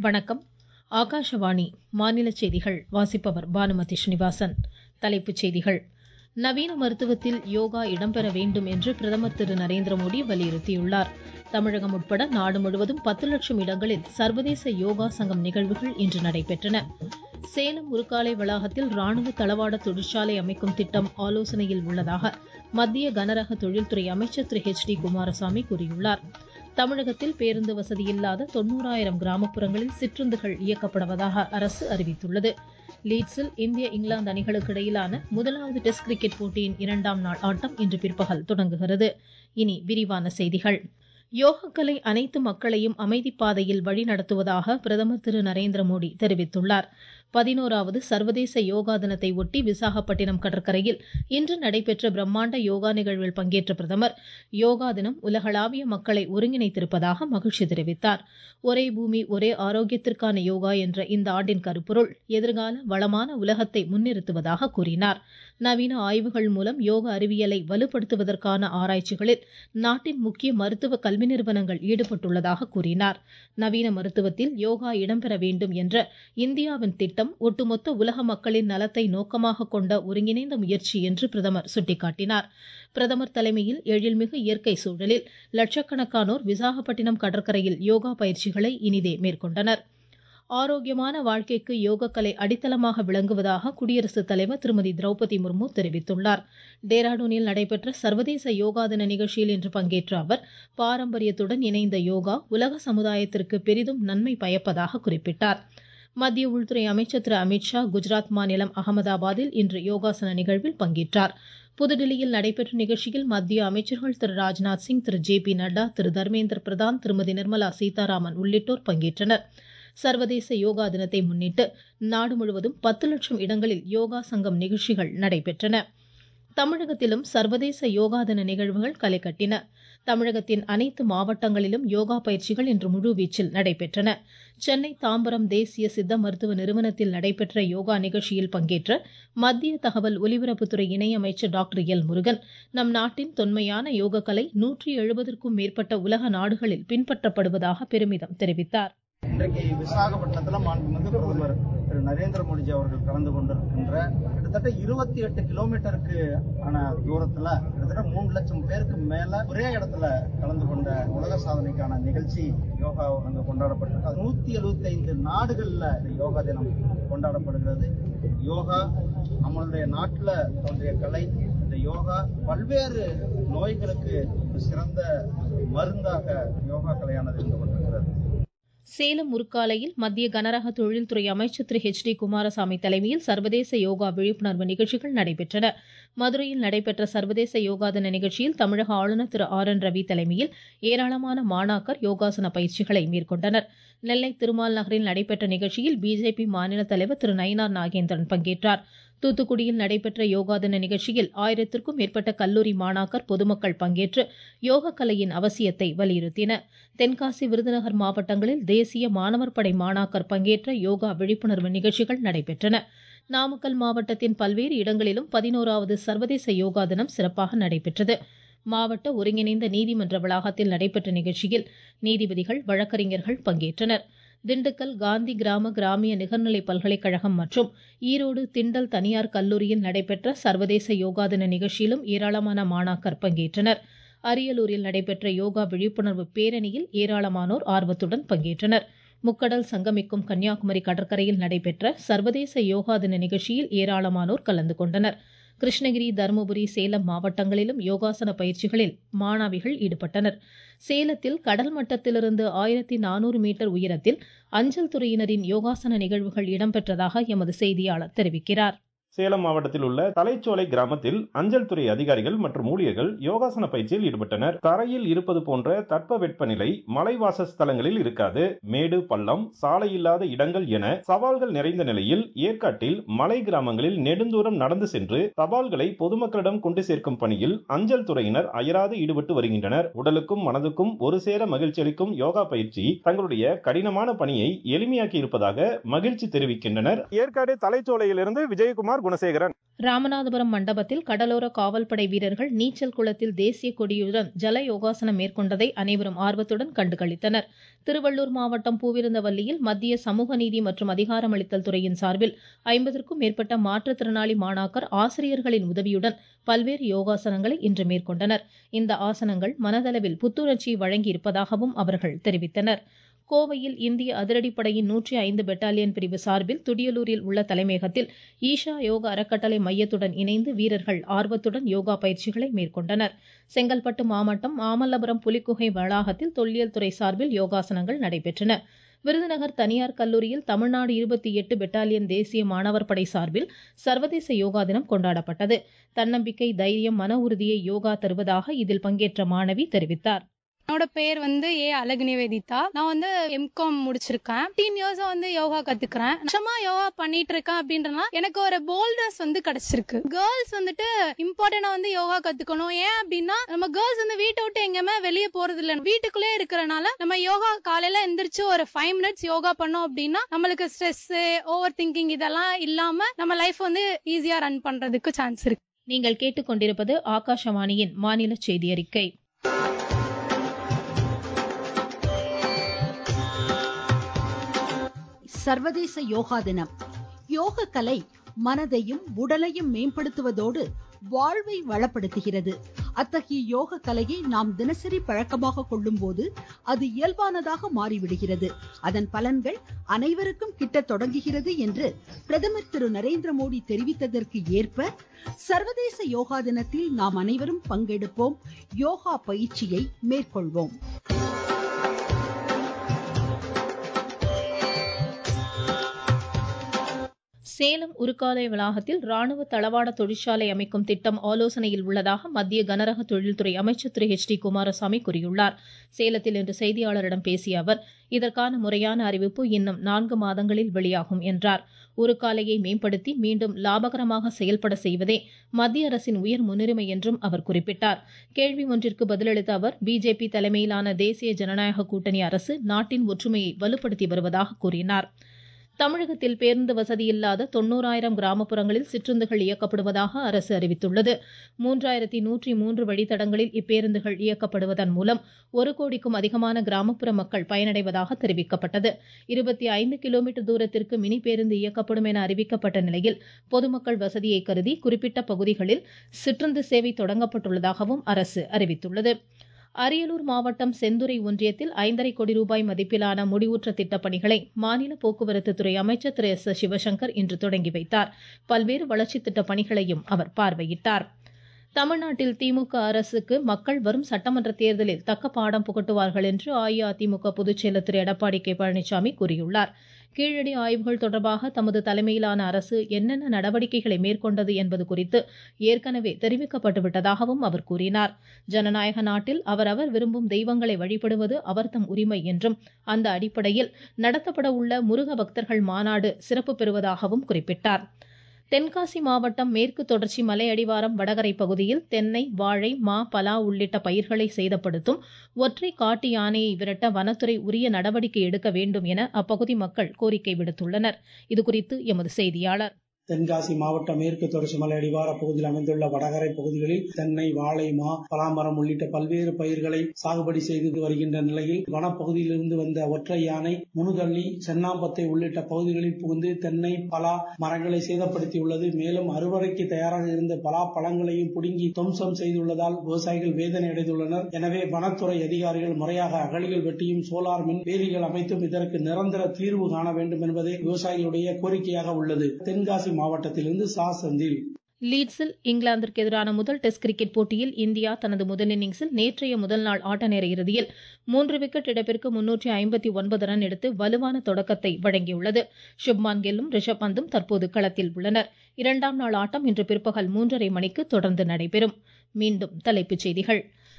வணக்கம் ஆகாஷவாணி மாநில செய்திகள் வாசிப்பவர் பானுமதி ஸ்ரீனிவாசன் தலைப்புச் செய்திகள் நவீன மருத்துவத்தில் யோகா இடம்பெற வேண்டும் என்று பிரதமர் திரு நரேந்திர மோடி வலியுறுத்தியுள்ளார் தமிழகம் உட்பட நாடு முழுவதும் பத்து லட்சம் இடங்களில் சர்வதேச யோகா சங்கம் நிகழ்வுகள் இன்று நடைபெற்றன சேலம் உருக்காலை வளாகத்தில் ராணுவ தளவாட தொழிற்சாலை அமைக்கும் திட்டம் ஆலோசனையில் உள்ளதாக மத்திய கனரக தொழில்துறை அமைச்சர் திரு ஹெச் டி குமாரசாமி கூறியுள்ளார் தமிழகத்தில் பேருந்து வசதியில்லாத தொன்னூறாயிரம் கிராமப்புறங்களில் சிற்றுந்துகள் இயக்கப்படுவதாக அரசு அறிவித்துள்ளது லீட்ஸில் இந்திய இங்கிலாந்து அணிகளுக்கு இடையிலான முதலாவது டெஸ்ட் கிரிக்கெட் போட்டியின் இரண்டாம் நாள் ஆட்டம் இன்று பிற்பகல் தொடங்குகிறது இனி விரிவான செய்திகள் யோகக்கலை அனைத்து மக்களையும் அமைதிப்பாதையில் வழிநடத்துவதாக பிரதமர் திரு நரேந்திர மோடி தெரிவித்துள்ளார் பதினோராவது சர்வதேச யோகா தினத்தை ஒட்டி விசாகப்பட்டினம் கடற்கரையில் இன்று நடைபெற்ற பிரம்மாண்ட யோகா நிகழ்வில் பங்கேற்ற பிரதமர் யோகா தினம் உலகளாவிய மக்களை ஒருங்கிணைத்திருப்பதாக மகிழ்ச்சி தெரிவித்தார் ஒரே பூமி ஒரே ஆரோக்கியத்திற்கான யோகா என்ற இந்த ஆண்டின் கருப்பொருள் எதிர்கால வளமான உலகத்தை முன்னிறுத்துவதாக கூறினார் நவீன ஆய்வுகள் மூலம் யோக அறிவியலை வலுப்படுத்துவதற்கான ஆராய்ச்சிகளில் நாட்டின் முக்கிய மருத்துவ கல்வி நிறுவனங்கள் ஈடுபட்டுள்ளதாக கூறினார் நவீன மருத்துவத்தில் யோகா இடம்பெற வேண்டும் என்ற இந்தியாவின் திட்டம் ஒட்டுமொத்த உலக மக்களின் நலத்தை நோக்கமாக கொண்ட ஒருங்கிணைந்த முயற்சி என்று பிரதமர் சுட்டிக்காட்டினார் பிரதமர் தலைமையில் எழில்மிகு இயற்கை சூழலில் லட்சக்கணக்கானோர் விசாகப்பட்டினம் கடற்கரையில் யோகா பயிற்சிகளை இனிதே மேற்கொண்டனர் ஆரோக்கியமான வாழ்க்கைக்கு யோகக்கலை அடித்தளமாக விளங்குவதாக குடியரசுத் தலைவர் திருமதி திரௌபதி முர்மு தெரிவித்துள்ளார் டேராடூனில் நடைபெற்ற சர்வதேச யோகா தின நிகழ்ச்சியில் இன்று பங்கேற்ற அவர் பாரம்பரியத்துடன் இணைந்த யோகா உலக சமுதாயத்திற்கு பெரிதும் நன்மை பயப்பதாக குறிப்பிட்டார் மத்திய உள்துறை அமைச்சர் திரு அமித்ஷா குஜராத் மாநிலம் அகமதாபாத்தில் இன்று யோகாசன நிகழ்வில் பங்கேற்றார் புதுடில்லியில் நடைபெற்ற நிகழ்ச்சியில் மத்திய அமைச்சர்கள் திரு ராஜ்நாத் சிங் திரு ஜே பி நட்டா திரு தர்மேந்திர பிரதான் திருமதி நிர்மலா சீதாராமன் உள்ளிட்டோர் பங்கேற்றனர் சர்வதேச யோகா தினத்தை முன்னிட்டு நாடு முழுவதும் பத்து லட்சம் இடங்களில் யோகா சங்கம் நிகழ்ச்சிகள் நடைபெற்றன தமிழகத்திலும் சர்வதேச யோகா தின நிகழ்வுகள் களை கட்டின தமிழகத்தின் அனைத்து மாவட்டங்களிலும் யோகா பயிற்சிகள் இன்று முழுவீச்சில் நடைபெற்றன சென்னை தாம்பரம் தேசிய சித்த மருத்துவ நிறுவனத்தில் நடைபெற்ற யோகா நிகழ்ச்சியில் பங்கேற்ற மத்திய தகவல் ஒலிபரப்புத்துறை இணையமைச்சர் டாக்டர் எல் முருகன் நம் நாட்டின் தொன்மையான யோகக்கலை நூற்றி எழுபதற்கும் மேற்பட்ட உலக நாடுகளில் பின்பற்றப்படுவதாக பெருமிதம் தெரிவித்தார் இன்றைக்கு விசாகப்பட்டினத்தில் மாண்புமிகு பிரதமர் திரு நரேந்திர மோடிஜி அவர்கள் கலந்து கொண்டிருக்கின்ற கிட்டத்தட்ட இருபத்தி எட்டு கிலோமீட்டருக்கு ஆன தூரத்துல கிட்டத்தட்ட மூணு லட்சம் பேருக்கு மேல ஒரே இடத்துல கலந்து கொண்ட உலக சாதனைக்கான நிகழ்ச்சி யோகா அங்கு கொண்டாடப்பட்டிருக்கு நூத்தி எழுபத்தி ஐந்து நாடுகள்ல இந்த யோகா தினம் கொண்டாடப்படுகிறது யோகா நம்மளுடைய நாட்டுல தோன்றிய கலை இந்த யோகா பல்வேறு நோய்களுக்கு ஒரு சிறந்த மருந்தாக யோகா கலையானது இருந்து கொண்டிருக்கிறது சேலம் முருக்காலையில் மத்திய கனரக தொழில்துறை அமைச்சர் திரு ஹெச் டி குமாரசாமி தலைமையில் சர்வதேச யோகா விழிப்புணர்வு நிகழ்ச்சிகள் நடைபெற்றன மதுரையில் நடைபெற்ற சர்வதேச யோகா தின நிகழ்ச்சியில் தமிழக ஆளுநர் திரு ஆர் என் ரவி தலைமையில் ஏராளமான மாணாக்கர் யோகாசன பயிற்சிகளை மேற்கொண்டனர் நெல்லை திருமால் நகரில் நடைபெற்ற நிகழ்ச்சியில் பிஜேபி மாநில தலைவர் திரு நயினார் நாகேந்திரன் பங்கேற்றார் தூத்துக்குடியில் நடைபெற்ற யோகா தின நிகழ்ச்சியில் ஆயிரத்திற்கும் மேற்பட்ட கல்லூரி மாணாக்கர் பொதுமக்கள் பங்கேற்று யோக கலையின் அவசியத்தை வலியுறுத்தினர் தென்காசி விருதுநகர் மாவட்டங்களில் தேசிய மாணவர் படை மாணாக்கர் பங்கேற்ற யோகா விழிப்புணர்வு நிகழ்ச்சிகள் நடைபெற்றன நாமக்கல் மாவட்டத்தின் பல்வேறு இடங்களிலும் பதினோராவது சர்வதேச யோகா தினம் சிறப்பாக நடைபெற்றது மாவட்ட ஒருங்கிணைந்த நீதிமன்ற வளாகத்தில் நடைபெற்ற நிகழ்ச்சியில் நீதிபதிகள் வழக்கறிஞர்கள் பங்கேற்றனர் திண்டுக்கல் காந்தி கிராம கிராமிய நிகர்நிலை பல்கலைக்கழகம் மற்றும் ஈரோடு திண்டல் தனியார் கல்லூரியில் நடைபெற்ற சர்வதேச யோகா தின நிகழ்ச்சியிலும் ஏராளமான மாணாக்கர் பங்கேற்றனர் அரியலூரில் நடைபெற்ற யோகா விழிப்புணர்வு பேரணியில் ஏராளமானோர் ஆர்வத்துடன் பங்கேற்றனர் முக்கடல் சங்கமிக்கும் கன்னியாகுமரி கடற்கரையில் நடைபெற்ற சர்வதேச யோகா தின நிகழ்ச்சியில் ஏராளமானோர் கலந்து கொண்டனர் கிருஷ்ணகிரி தருமபுரி சேலம் மாவட்டங்களிலும் யோகாசன பயிற்சிகளில் மாணவிகள் ஈடுபட்டனர் சேலத்தில் கடல் மட்டத்திலிருந்து ஆயிரத்தி நானூறு மீட்டர் உயரத்தில் அஞ்சல் துறையினரின் யோகாசன நிகழ்வுகள் இடம்பெற்றதாக எமது செய்தியாளர் தெரிவிக்கிறார் சேலம் மாவட்டத்தில் உள்ள தலைச்சோலை கிராமத்தில் அஞ்சல் துறை அதிகாரிகள் மற்றும் ஊழியர்கள் யோகாசன பயிற்சியில் ஈடுபட்டனர் தரையில் இருப்பது போன்ற தட்ப வெப்பநிலை மலைவாச ஸ்தலங்களில் இருக்காது மேடு பள்ளம் சாலை இல்லாத இடங்கள் என சவால்கள் நிறைந்த நிலையில் ஏற்காட்டில் மலை கிராமங்களில் நெடுந்தூரம் நடந்து சென்று தபால்களை பொதுமக்களிடம் கொண்டு சேர்க்கும் பணியில் அஞ்சல் துறையினர் அயராது ஈடுபட்டு வருகின்றனர் உடலுக்கும் மனதுக்கும் ஒரு சேர மகிழ்ச்சி அளிக்கும் யோகா பயிற்சி தங்களுடைய கடினமான பணியை எளிமையாக்கி இருப்பதாக மகிழ்ச்சி தெரிவிக்கின்றனர் ஏற்காடு தலைச்சோலையிலிருந்து விஜயகுமார் குணசேகரன் ராமநாதபுரம் மண்டபத்தில் கடலோர காவல்படை வீரர்கள் நீச்சல் குளத்தில் தேசிய கொடியுடன் ஜல யோகாசனம் மேற்கொண்டதை அனைவரும் ஆர்வத்துடன் கண்டுகளித்தனர் திருவள்ளூர் மாவட்டம் பூவிருந்தவல்லியில் மத்திய சமூக நீதி மற்றும் அதிகாரமளித்தல் துறையின் சார்பில் ஐம்பதற்கும் மேற்பட்ட மாற்றுத்திறனாளி மாணாக்கர் ஆசிரியர்களின் உதவியுடன் பல்வேறு யோகாசனங்களை இன்று மேற்கொண்டனர் இந்த ஆசனங்கள் மனதளவில் புத்துணர்ச்சி வழங்கி இருப்பதாகவும் அவர்கள் தெரிவித்தனர் கோவையில் இந்திய அதிரடிப்படையின் நூற்றி ஐந்து பெட்டாலியன் பிரிவு சார்பில் துடியலூரில் உள்ள தலைமையகத்தில் ஈஷா யோகா அறக்கட்டளை மையத்துடன் இணைந்து வீரர்கள் ஆர்வத்துடன் யோகா பயிற்சிகளை மேற்கொண்டனர் செங்கல்பட்டு மாவட்டம் மாமல்லபுரம் புலிக்குகை வளாகத்தில் தொல்லியல் துறை சார்பில் யோகாசனங்கள் நடைபெற்றன விருதுநகர் தனியார் கல்லூரியில் தமிழ்நாடு இருபத்தி எட்டு பெட்டாலியன் தேசிய மாணவர் படை சார்பில் சர்வதேச யோகா தினம் கொண்டாடப்பட்டது தன்னம்பிக்கை தைரியம் மன உறுதியை யோகா தருவதாக இதில் பங்கேற்ற மாணவி தெரிவித்தார் என்னோட பேர் வந்து ஏ அழகு நிவேதிதா நான் வந்து எம்காம் முடிச்சிருக்கேன் டீன் இயர்ஸா வந்து யோகா கத்துக்கிறேன் வருஷமா யோகா பண்ணிட்டு இருக்கேன் அப்படின்றனா எனக்கு ஒரு போல்டர்ஸ் வந்து கிடைச்சிருக்கு கேர்ள்ஸ் வந்துட்டு இம்பார்ட்டன்டா வந்து யோகா கத்துக்கணும் ஏன் அப்படின்னா நம்ம கேர்ள்ஸ் வந்து வீட்டை விட்டு எங்கேயுமே வெளியே போறது இல்லை வீட்டுக்குள்ளே இருக்கிறனால நம்ம யோகா காலையில எந்திரிச்சு ஒரு ஃபைவ் மினிட்ஸ் யோகா பண்ணோம் அப்படின்னா நம்மளுக்கு ஸ்ட்ரெஸ் ஓவர் திங்கிங் இதெல்லாம் இல்லாம நம்ம லைஃப் வந்து ஈஸியா ரன் பண்றதுக்கு சான்ஸ் இருக்கு நீங்கள் கேட்டுக்கொண்டிருப்பது ஆகாஷவாணியின் மாநில செய்தி அறிக்கை சர்வதேச யோகா தினம் யோக கலை மனதையும் உடலையும் மேம்படுத்துவதோடு வாழ்வை வளப்படுத்துகிறது அத்தகைய யோக கலையை நாம் தினசரி பழக்கமாக கொள்ளும் போது அது இயல்பானதாக மாறிவிடுகிறது அதன் பலன்கள் அனைவருக்கும் கிட்ட தொடங்குகிறது என்று பிரதமர் திரு நரேந்திர மோடி தெரிவித்ததற்கு ஏற்ப சர்வதேச யோகா தினத்தில் நாம் அனைவரும் பங்கெடுப்போம் யோகா பயிற்சியை மேற்கொள்வோம் சேலம் உருக்காலை வளாகத்தில் ராணுவ தளவாட தொழிற்சாலை அமைக்கும் திட்டம் ஆலோசனையில் உள்ளதாக மத்திய கனரக தொழில்துறை அமைச்சர் திரு ஹெச் டி குமாரசாமி கூறியுள்ளார் சேலத்தில் இன்று செய்தியாளரிடம் பேசிய அவர் இதற்கான முறையான அறிவிப்பு இன்னும் நான்கு மாதங்களில் வெளியாகும் என்றார் உருக்காலையை மேம்படுத்தி மீண்டும் லாபகரமாக செயல்பட செய்வதே மத்திய அரசின் உயர் முன்னுரிமை என்றும் அவர் குறிப்பிட்டார் கேள்வி ஒன்றிற்கு பதிலளித்த அவர் பிஜேபி தலைமையிலான தேசிய ஜனநாயக கூட்டணி அரசு நாட்டின் ஒற்றுமையை வலுப்படுத்தி வருவதாக கூறினார் தமிழகத்தில் பேருந்து வசதி இல்லாத தொன்னூறாயிரம் கிராமப்புறங்களில் சிற்றுந்துகள் இயக்கப்படுவதாக அரசு அறிவித்துள்ளது மூன்றாயிரத்தி நூற்றி மூன்று வழித்தடங்களில் இப்பேருந்துகள் இயக்கப்படுவதன் மூலம் ஒரு கோடிக்கும் அதிகமான கிராமப்புற மக்கள் பயனடைவதாக தெரிவிக்கப்பட்டது இருபத்தி ஐந்து கிலோமீட்டர் தூரத்திற்கு மினி பேருந்து இயக்கப்படும் என அறிவிக்கப்பட்ட நிலையில் பொதுமக்கள் வசதியை கருதி குறிப்பிட்ட பகுதிகளில் சிற்றுந்து சேவை தொடங்கப்பட்டுள்ளதாகவும் அரசு அறிவித்துள்ளது அரியலூர் மாவட்டம் செந்துறை ஒன்றியத்தில் ஐந்தரை கோடி ரூபாய் மதிப்பிலான முடிவுற்ற திட்டப்பணிகளை மாநில போக்குவரத்து துறை அமைச்சர் திரு எஸ் சிவசங்கர் இன்று தொடங்கி வைத்தார் பல்வேறு வளர்ச்சித் திட்டப் பணிகளையும் அவர் பார்வையிட்டார் தமிழ்நாட்டில் திமுக அரசுக்கு மக்கள் வரும் சட்டமன்ற தேர்தலில் தக்க பாடம் புகட்டுவார்கள் என்று அஇஅதிமுக பொதுச்செயலர் திரு எடப்பாடி கே பழனிசாமி கூறியுள்ளார் கீழடி ஆய்வுகள் தொடர்பாக தமது தலைமையிலான அரசு என்னென்ன நடவடிக்கைகளை மேற்கொண்டது என்பது குறித்து ஏற்கனவே தெரிவிக்கப்பட்டு விட்டதாகவும் அவர் கூறினார் ஜனநாயக நாட்டில் அவரவர் விரும்பும் தெய்வங்களை வழிபடுவது அவர்தம் உரிமை என்றும் அந்த அடிப்படையில் நடத்தப்பட உள்ள முருக பக்தர்கள் மாநாடு சிறப்பு பெறுவதாகவும் குறிப்பிட்டார் தென்காசி மாவட்டம் மேற்கு தொடர்ச்சி மலை அடிவாரம் வடகரை பகுதியில் தென்னை வாழை மா பலா உள்ளிட்ட பயிர்களை சேதப்படுத்தும் ஒற்றை காட்டு யானையை விரட்ட வனத்துறை உரிய நடவடிக்கை எடுக்க வேண்டும் என அப்பகுதி மக்கள் கோரிக்கை விடுத்துள்ளனர் இதுகுறித்து எமது செய்தியாளர் தென்காசி மாவட்டம் மேற்கு தொடர்ச்சி மலை அடிவார பகுதியில் அமைந்துள்ள வடகரை பகுதிகளில் தென்னை வாழை மா பலாமரம் உள்ளிட்ட பல்வேறு பயிர்களை சாகுபடி செய்து வருகின்ற நிலையில் வனப்பகுதியிலிருந்து வந்த ஒற்றை யானை முனுதள்ளி சென்னாம்பத்தை உள்ளிட்ட பகுதிகளில் புகுந்து தென்னை பலா மரங்களை சேதப்படுத்தியுள்ளது மேலும் அறுவடைக்கு தயாராக இருந்த பலா பழங்களையும் புடுங்கி துவம்சம் செய்துள்ளதால் விவசாயிகள் வேதனை அடைந்துள்ளனர் எனவே வனத்துறை அதிகாரிகள் முறையாக அகழிகள் வெட்டியும் சோலார் மின் வேலிகள் அமைத்தும் இதற்கு நிரந்தர தீர்வு காண வேண்டும் என்பதே விவசாயிகளுடைய கோரிக்கையாக உள்ளது தென்காசி மாவட்டத்திலிருந்து சா செந்தில் லீட்ஸில் இங்கிலாந்திற்கு எதிரான முதல் டெஸ்ட் கிரிக்கெட் போட்டியில் இந்தியா தனது முதல் இன்னிங்ஸில் நேற்றைய முதல் நாள் ஆட்ட நேர இறுதியில் மூன்று விக்கெட் இழப்பிற்கு முன்னூற்றி ஐம்பத்தி ஒன்பது ரன் எடுத்து வலுவான தொடக்கத்தை வழங்கியுள்ளது சுப்மான் கில்லும் ரிஷப் பந்தும் தற்போது களத்தில் உள்ளனர் இரண்டாம் நாள் ஆட்டம் இன்று பிற்பகல் மூன்றரை மணிக்கு தொடர்ந்து நடைபெறும் மீண்டும் தலைப்புச் செய்திகள்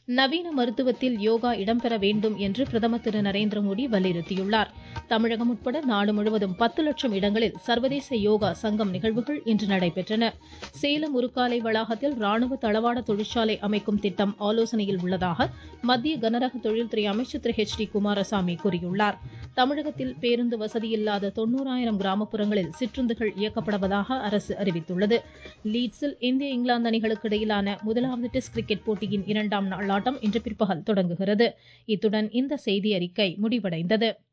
நவீன மருத்துவத்தில் யோகா இடம்பெற வேண்டும் என்று பிரதமர் திரு நரேந்திர மோடி வலியுறுத்தியுள்ளார் தமிழகம் உட்பட நாடு முழுவதும் பத்து லட்சம் இடங்களில் சர்வதேச யோகா சங்கம் நிகழ்வுகள் இன்று நடைபெற்றன சேலம் உருக்காலை வளாகத்தில் ராணுவ தளவாட தொழிற்சாலை அமைக்கும் திட்டம் ஆலோசனையில் உள்ளதாக மத்திய கனரக தொழில்துறை அமைச்சர் திரு ஹெச் டி குமாரசாமி கூறியுள்ளார் தமிழகத்தில் பேருந்து வசதியில்லாத தொன்னூறாயிரம் கிராமப்புறங்களில் சிற்றுந்துகள் இயக்கப்படுவதாக அரசு அறிவித்துள்ளது லீட்ஸில் இந்திய இங்கிலாந்து அணிகளுக்கு இடையிலான முதலாவது டெஸ்ட் கிரிக்கெட் போட்டியின் இரண்டாம் நாள் ஆட்டம் இன்று பிற்பகல் தொடங்குகிறது இத்துடன் இந்த செய்தி அறிக்கை முடிவடைந்தது